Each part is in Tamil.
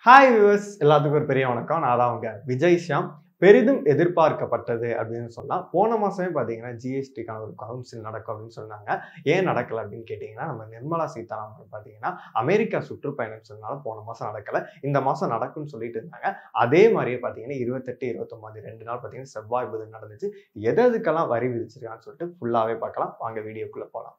ஹாய் வியூவர்ஸ் எல்லாத்துக்கும் ஒரு பெரிய வணக்கம் நான் தான் அவங்க விஜய் ஷாம் பெரிதும் எதிர்பார்க்கப்பட்டது அப்படின்னு சொல்லலாம் போன மாசமே பார்த்தீங்கன்னா ஜிஎஸ்டிக்கான ஒரு கவுன்சில் நடக்கும் அப்படின்னு சொன்னாங்க ஏன் நடக்கல அப்படின்னு கேட்டிங்கன்னா நம்ம நிர்மலா சீதாராமன் பார்த்தீங்கன்னா அமெரிக்கா சுற்றுப்பயணம் சொன்னால போன மாதம் நடக்கல இந்த மாதம் நடக்கும்னு சொல்லிட்டு இருந்தாங்க அதே மாதிரியே பார்த்தீங்கன்னா இருபத்தெட்டு இருபத்தொம்பது ரெண்டு நாள் பார்த்தீங்கன்னா செவ்வாய் புதன் நடந்துச்சு எது எதுக்கெல்லாம் வரி விதிச்சிருக்கான்னு சொல்லிட்டு ஃபுல்லாகவே பார்க்கலாம் வாங்க வீடியோக்குள்ளே போகலாம்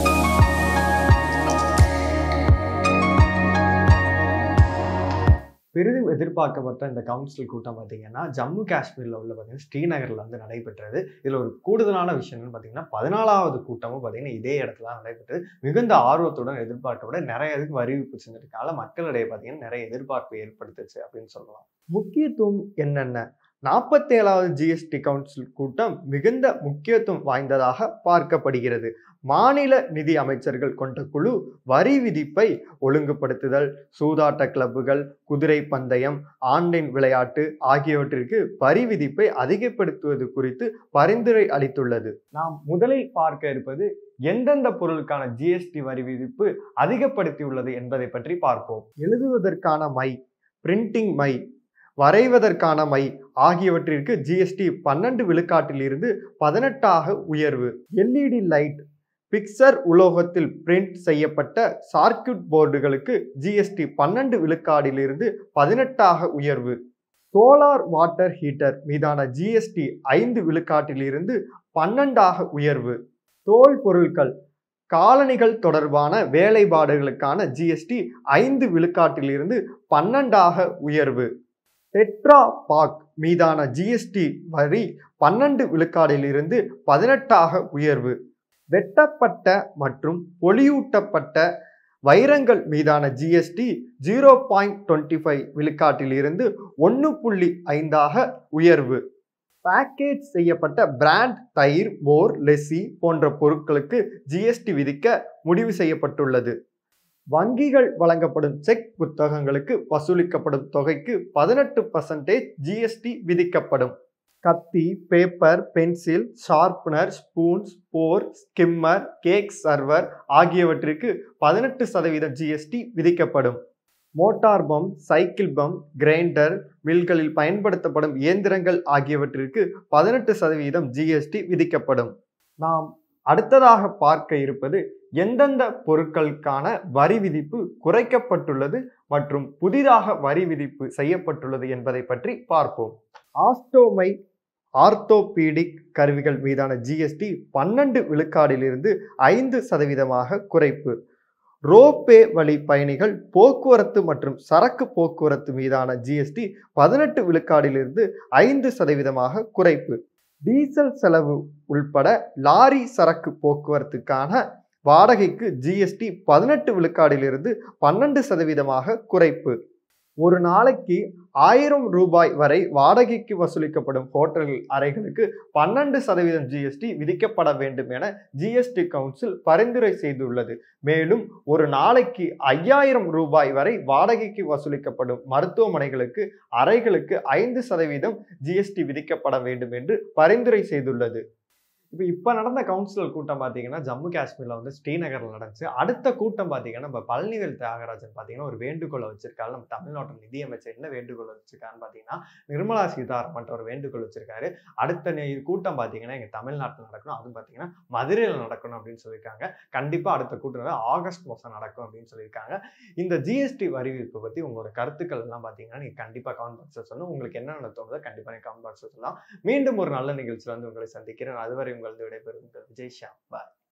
பெரிதும் எதிர்பார்க்கப்பட்ட இந்த கவுன்சில் கூட்டம் பார்த்தீங்கன்னா ஜம்மு காஷ்மீரில் உள்ள பார்த்தீங்கன்னா ஸ்ரீநகரில் வந்து நடைபெற்றது இதில் ஒரு கூடுதலான விஷயம்னு பார்த்தீங்கன்னா பதினாலாவது கூட்டமும் பார்த்தீங்கன்னா இதே இடத்துல தான் நடைபெற்றது மிகுந்த ஆர்வத்துடன் எதிர்பார்க்கப்பட நிறைய இதுக்கு அறிவிப்பு செஞ்சதுக்கால மக்களிடையே பார்த்தீங்கன்னா நிறைய எதிர்பார்ப்பு ஏற்படுத்துச்சு அப்படின்னு சொல்லலாம் முக்கியத்துவம் என்னென்ன நாற்பத்தேழாவது ஜிஎஸ்டி கவுன்சில் கூட்டம் மிகுந்த முக்கியத்துவம் வாய்ந்ததாக பார்க்கப்படுகிறது மாநில நிதி அமைச்சர்கள் கொண்ட குழு வரி விதிப்பை ஒழுங்குபடுத்துதல் சூதாட்ட கிளப்புகள் குதிரை பந்தயம் ஆன்லைன் விளையாட்டு ஆகியவற்றிற்கு வரி விதிப்பை அதிகப்படுத்துவது குறித்து பரிந்துரை அளித்துள்ளது நாம் முதலில் பார்க்க இருப்பது எந்தெந்த பொருளுக்கான ஜிஎஸ்டி வரி விதிப்பு அதிகப்படுத்தியுள்ளது என்பதை பற்றி பார்ப்போம் எழுதுவதற்கான மை பிரிண்டிங் மை வரைவதற்கான மை ஆகியவற்றிற்கு ஜிஎஸ்டி பன்னெண்டு விழுக்காட்டிலிருந்து பதினெட்டாக உயர்வு எல்இடி லைட் பிக்சர் உலோகத்தில் பிரிண்ட் செய்யப்பட்ட சார்க்யூட் போர்டுகளுக்கு ஜிஎஸ்டி பன்னெண்டு விழுக்காடிலிருந்து பதினெட்டாக உயர்வு சோலார் வாட்டர் ஹீட்டர் மீதான ஜிஎஸ்டி ஐந்து விழுக்காட்டிலிருந்து பன்னெண்டாக உயர்வு தோல் பொருட்கள் காலணிகள் தொடர்பான வேலைப்பாடுகளுக்கான ஜிஎஸ்டி ஐந்து விழுக்காட்டிலிருந்து பன்னெண்டாக உயர்வு டெட்ரா பாக் மீதான ஜிஎஸ்டி வரி பன்னெண்டு விழுக்காடிலிருந்து பதினெட்டாக உயர்வு வெட்டப்பட்ட மற்றும் பொலியூட்டப்பட்ட வைரங்கள் மீதான GST zero point twenty five விழுக்காட்டிலிருந்து ஒன்று புள்ளி ஐந்தாக உயர்வு பேக்கேஜ் செய்யப்பட்ட பிராண்ட் தயிர் மோர் லெஸ்ஸி போன்ற பொருட்களுக்கு ஜிஎஸ்டி விதிக்க முடிவு செய்யப்பட்டுள்ளது வங்கிகள் வழங்கப்படும் செக் புத்தகங்களுக்கு வசூலிக்கப்படும் தொகைக்கு பதினெட்டு பர்சன்டேஜ் ஜிஎஸ்டி விதிக்கப்படும் கத்தி paper pencil sharpener spoons fork skimmer cake server ஆகியவற்றிற்கு பதினெட்டு சதவீதம் ஜிஎஸ்டி விதிக்கப்படும் motor pump cycle pump grinder மில்களில் பயன்படுத்தப்படும் இயந்திரங்கள் ஆகியவற்றிற்கு பதினெட்டு சதவீதம் ஜிஎஸ்டி விதிக்கப்படும் நாம் அடுத்ததாக பார்க்க இருப்பது எந்தெந்த பொருட்களுக்கான வரி விதிப்பு குறைக்கப்பட்டுள்ளது மற்றும் புதிதாக வரி விதிப்பு செய்யப்பட்டுள்ளது என்பதை பற்றி பார்ப்போம் ஆஸ்டோமை ஆர்த்தோபீடிக் கருவிகள் மீதான ஜிஎஸ்டி பன்னெண்டு விழுக்காடிலிருந்து ஐந்து சதவீதமாக குறைப்பு ரோப்பே வழி பயணிகள் போக்குவரத்து மற்றும் சரக்கு போக்குவரத்து மீதான ஜிஎஸ்டி பதினெட்டு விழுக்காடிலிருந்து ஐந்து சதவீதமாக குறைப்பு டீசல் செலவு உள்பட லாரி சரக்கு போக்குவரத்துக்கான வாடகைக்கு ஜிஎஸ்டி பதினெட்டு விழுக்காடிலிருந்து பன்னெண்டு சதவீதமாக குறைப்பு ஒரு நாளைக்கு ஆயிரம் ரூபாய் வரை வாடகைக்கு வசூலிக்கப்படும் ஹோட்டல் அறைகளுக்கு பன்னெண்டு சதவீதம் ஜிஎஸ்டி விதிக்கப்பட வேண்டும் என ஜிஎஸ்டி கவுன்சில் பரிந்துரை செய்துள்ளது மேலும் ஒரு நாளைக்கு ஐயாயிரம் ரூபாய் வரை வாடகைக்கு வசூலிக்கப்படும் மருத்துவமனைகளுக்கு அறைகளுக்கு ஐந்து சதவீதம் ஜிஎஸ்டி விதிக்கப்பட வேண்டும் என்று பரிந்துரை செய்துள்ளது இப்போ இப்போ நடந்த கவுன்சிலர் கூட்டம் பார்த்தீங்கன்னா ஜம்மு காஷ்மீரில் வந்து ஸ்ரீநகரில் நடந்துச்சு அடுத்த கூட்டம் பார்த்தீங்கன்னா நம்ம பழனிவேல் தியாகராஜன் பார்த்தீங்கன்னா ஒரு வேண்டுகோளை வச்சிருக்காரு நம்ம தமிழ்நாட்டு நிதியமைச்சர் என்ன வேண்டுகோள் வச்சிருக்காருன்னு பார்த்தீங்கன்னா நிர்மலா சீதாராமன் ஒரு வேண்டுகோள் வச்சிருக்காரு அடுத்த நே- கூட்டம் பார்த்தீங்கன்னா எங்கள் தமிழ்நாட்டில் நடக்கணும் அதுவும் பார்த்தீங்கன்னா மதுரையில் நடக்கணும் அப்படின்னு சொல்லியிருக்காங்க கண்டிப்பாக அடுத்த கூட்டம் வந்து ஆகஸ்ட் மாதம் நடக்கும் அப்படின்னு சொல்லியிருக்காங்க இந்த ஜிஎஸ்டி வரி விதிப்பு பற்றி உங்களோட கருத்துக்கள் எல்லாம் பார்த்தீங்கன்னா நீங்கள் கண்டிப்பாக கமெண்ட் பாக்ஸில் சொல்லணும் உங்களுக்கு என்ன தோணுதோ கண்டிப்பாக நீங்கள் கமெண்ட் பாக்ஸில் சொல்லலாம் மீண்டும் ஒரு நல்ல நிகழ்ச்சியில் வந்து உங்களை சந்திக்கிறேன் அதுவரை உங்களது விடைபெறும் உங்கள் விஜய் ஷா பாய்